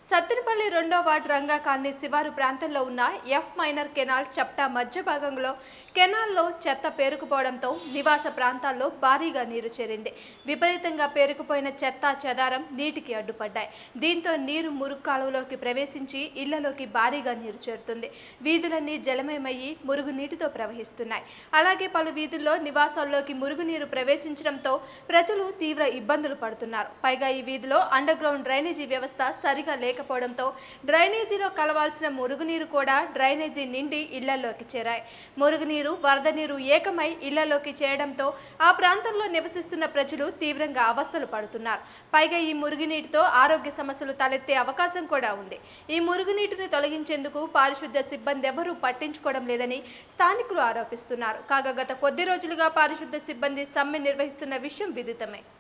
సత్తెనపల్లి రెండో ward Ranga colony శివారు ప్రాంతంలో ఉన్న ఎఫ్ మైనర్ కెనాల్ చప్టా మధ్య భాగంలో కెనాల్లో చెత్త పేరుకుపోవడంతో నివాస ప్రాంతాల్లో భారీగా నీరు చేరింది విపరీతంగా పేరుకుపోయిన చెత్త చెదారం నీటికి అడ్డుపడ్డాయి దీంతో నీరు మురుగు కాలువలోకి ప్రవేశించి ఇళ్లలోకి భారీగా నీరు చేరుతుంది వీధులన్నీ జలమయమయ్యి మురుగునీటితో ప్రవహిస్తున్నాయి అలాగే పలు వీధుల్లో నివాసాల్లోకి మురుగునీరు ప్రవేశించడంతో ప్రజలు తీవ్ర ఇబ్బందులు పడుతున్నారు పైగా ఈ వీధిలో అండర్ గ్రౌండ్ డ్రైనేజీ వ్యవస్థ సరిగా లేకపోవడంతో డ్రైనేజీలో కలవాల్సిన మురుగునీరు కూడా డ్రైనేజీ నిండి ఇళ్లలోకి చేరాయి మురుగునీరు వరద నీరు ఏకమై ఇళ్లలోకి చేరడంతో ఆ ప్రాంతంలో నివసిస్తున్న ప్రజలు తీవ్రంగా అవస్థలు పడుతున్నారు పైగా ఈ మురుగునీటితో ఆరోగ్య సమస్యలు తలెత్తే అవకాశం కూడా ఉంది ఈ మురుగునీటిని తొలగించేందుకు పారిశుద్ధ్య సిబ్బంది ఎవరూ పట్టించుకోవడం లేదని స్థానికులు ఆరోపిస్తున్నారు కాగా గత కొద్ది రోజులుగా పారిశుద్ధ్య సిబ్బంది సమ్మె నిర్వహిస్తున్న విషయం విదితమే